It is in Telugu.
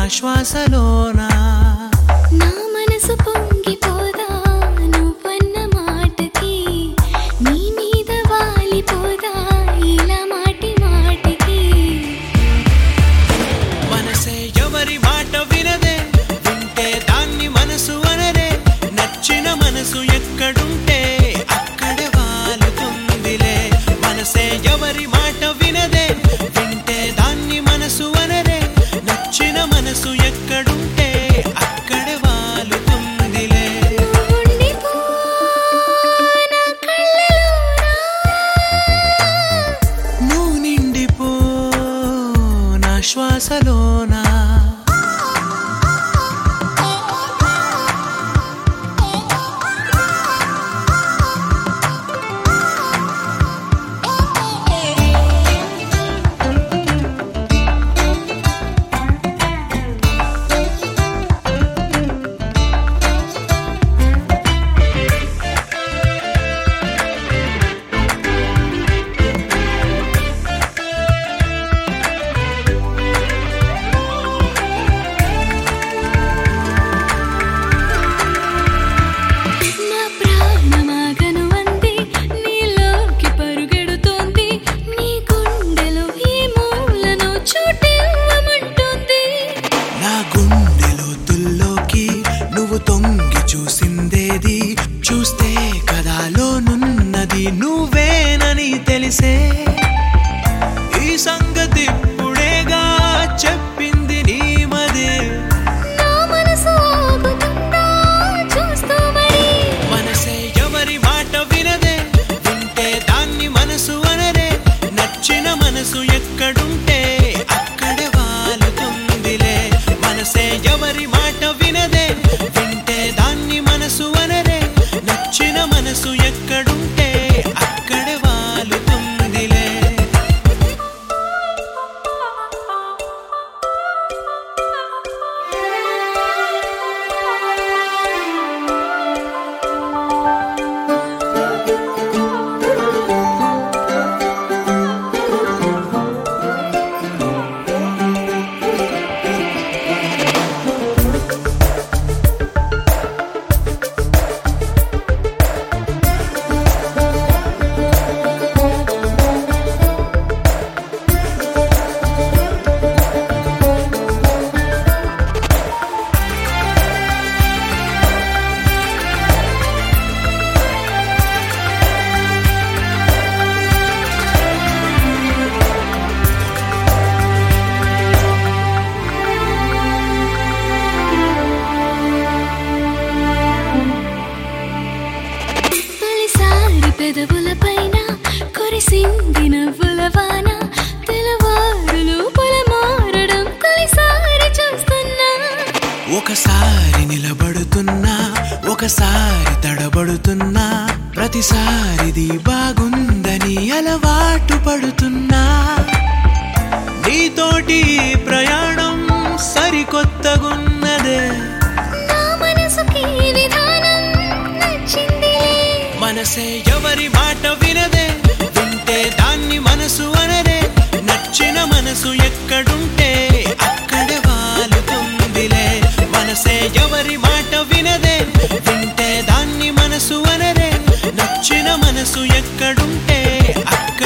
శ్వాసలోనా నా మనసు పొంగిపోదా నువ్వన్న మాటకి నీ మీద వాలిపోదా ఇలా మాటి మాటికి మనసే ఎవరి మాట వినదే వింటే దాన్ని మనసు అనరే నచ్చిన మనసు ఎక్కడుంటే అక్కడే వాలుతుందిలే మనసే ఎవరి మాట వినదే వింటే దాన్ని మనసు అనరే నచ్చిన మనసు ఎక్కడుంటే అక్కడే వాలుతుందిలే ఉండిపో నా కళ్ళలోనా నువ్వు నిండిపో నా శ్వాసలోనా నా ప్రాణమాగను అంది నీలోకి పరుగెడుతోంది నీ గుండెలో ఈ మూలను చోటివ్వమంటుంది నా గుండెలో తుల్లోకి నువ్వు తొంగి చూసిందేది చూస్తే కదాలోనున్నది నువ్వేనని తెలిసే ఈ సంగతి ఇప్పుడేగా చెప్పింది నీ మదే నా మనసు ఆగుతుందా చూస్తూ మరి మనసే ఎవరి మాట వినదే వింటే దాన్ని మనసు అనరే నచ్చిన మనసు ఎక్కడుంటే అక్కడే వాలుతుందిలే మనసే ఎవరి మాట వినదే వింటే దాన్ని మనసు అనరే నచ్చిన మనసు ఎక్కడుంటే అక్కడే వాలుతుందిలే తొలిసారి పెదవుల పైన కురిసింది నవ్వుల వాన తెల్లవారులు పొలమారడం తొలిసారి చూస్తున్నా ఒకసారి నిలబడుతున్నా ఒకసారి తడబడుతున్నా ప్రతిసారిది బాగుందని అలవాటు పడుతున్నా నీతోటి ఈ ప్రయాణం సరికొత్తగున్నదే నా మనసుకి ఈ విధానం నచ్చిందిలే మనసే ఎవరి మాట వినదే వింటే దాన్ని మనసు అనరే నచ్చిన మనసు ఎక్కడుంటే అక్కడే వాలుతుందిలే మనసే ఎవరి మాట వినదే వింటే దాన్ని మనసు అనరే నచ్చిన మనసు ఎక్కడుంటే అక్కడ